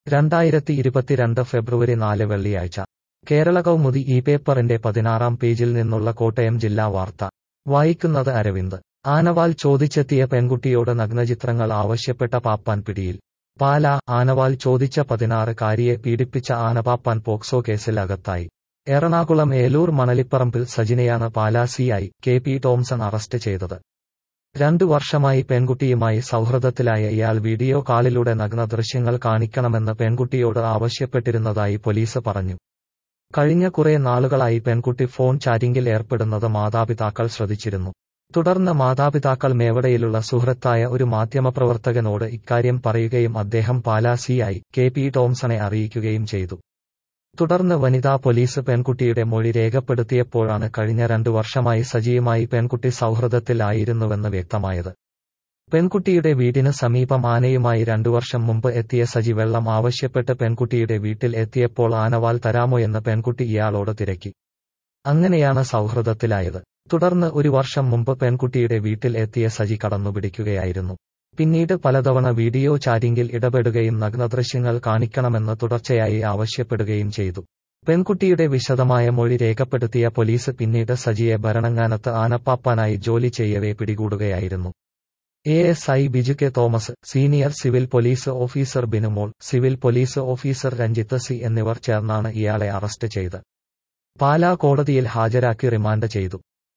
രണ്ടായിരത്തി ഇരുപത്തിരണ്ട് ഫെബ്രുവരി നാല് വെള്ളിയാഴ്ച കേരള കൗമുദി ഈ പേപ്പറിന്റെ പതിനാറാം പേജിൽ നിന്നുള്ള കോട്ടയം ജില്ലാ വാർത്ത വായിക്കുന്നത് അരവിന്ദ് ആനവാൽ ചോദിച്ചെത്തിയ പെൺകുട്ടിയോട് നഗ്നചിത്രങ്ങൾ ആവശ്യപ്പെട്ട പാപ്പാൻ പിടിയിൽ പാല ആനവാൽ ചോദിച്ച പതിനാറുകാരിയെ പീഡിപ്പിച്ച ആനപാപ്പാൻ പോക്സോ കേസിൽ അകത്തായി എറണാകുളം ഏലൂർ മണലിപ്പറമ്പിൽ സജിനയാണ് Pala CI K P Tomson arrest ചെയ്തത് രണ്ടു വർഷമായി പെൺകുട്ടിയുമായി സൗഹൃദത്തിലായ ഇയാൾ വീഡിയോ കാളിലൂടെ നഗ്ന ദൃശ്യങ്ങൾ കാണിക്കണമെന്ന് പെൺകുട്ടിയോട് ആവശ്യപ്പെട്ടിരുന്നതായി പോലീസ് പറഞ്ഞു കഴിഞ്ഞ കുറെ നാളുകളായി പെൺകുട്ടി ഫോൺ ചാറ്റിംഗിൽ ഏർപ്പെടുന്നത് മാതാപിതാക്കൾ ശ്രദ്ധിച്ചിരുന്നു തുടർന്ന് മാതാപിതാക്കൾ മേവടയിലുള്ള സുഹൃത്തായ ഒരു മാധ്യമപ്രവർത്തകനോട് ഇക്കാര്യം പറയുകയും അദ്ദേഹം പാലാ സിഐ കെ പി ടോംസണെ അറിയിക്കുകയും ചെയ്തു തുടർന്ന് വനിതാ പോലീസ് പെൺകുട്ടിയുടെ മൊഴി രേഖപ്പെടുത്തിയപ്പോഴാണ് കഴിഞ്ഞ രണ്ടു വർഷമായി സജിയുമായി പെൺകുട്ടി സൗഹൃദത്തിൽ ആയിരുന്നുവെന്ന് വ്യക്തമായത് പെൺകുട്ടിയുടെ വീടിന് സമീപം ആനയുമായി രണ്ടു വർഷം മുമ്പ് എത്തിയ സജി വെള്ളം ആവശ്യപ്പെട്ട് പെൺകുട്ടിയുടെ വീട്ടിൽ എത്തിയപ്പോൾ ആനവാൽ തരാമോയെന്ന് പെൺകുട്ടി ഇയാളോട് തിരക്കി അങ്ങനെയാണ് സൗഹൃദത്തിലായത് തുടർന്ന് ഒരു വർഷം മുമ്പ് പെൺകുട്ടിയുടെ വീട്ടിൽ എത്തിയ സജി കടന്നുപിടിക്കുകയായിരുന്നു പിന്നീട് പലതവണ വീഡിയോ ചാറ്റിംഗിൽ ഇടപെടുകയും നഗ്നദൃശ്യങ്ങൾ കാണിക്കണമെന്ന് തുടർച്ചയായി ആവശ്യപ്പെടുകയും ചെയ്തു പെൺകുട്ടിയുടെ വിശദമായ മൊഴി രേഖപ്പെടുത്തിയ പോലീസ് പിന്നീട് സജിയെ ഭരണങ്ങാനത്ത് ആനപ്പാപ്പാനായി ജോലി ചെയ്യവേ പിടികൂടുകയായിരുന്നു A S I Biju K Thomas senior civil police officer Binumol civil police officer Ranjith C എന്നിവർ ചേർന്നാണ് ഇയാളെ അറസ്റ്റ് ചെയ്ത് പാലാ കോടതിയിൽ ഹാജരാക്കി റിമാൻഡ് ചെയ്തു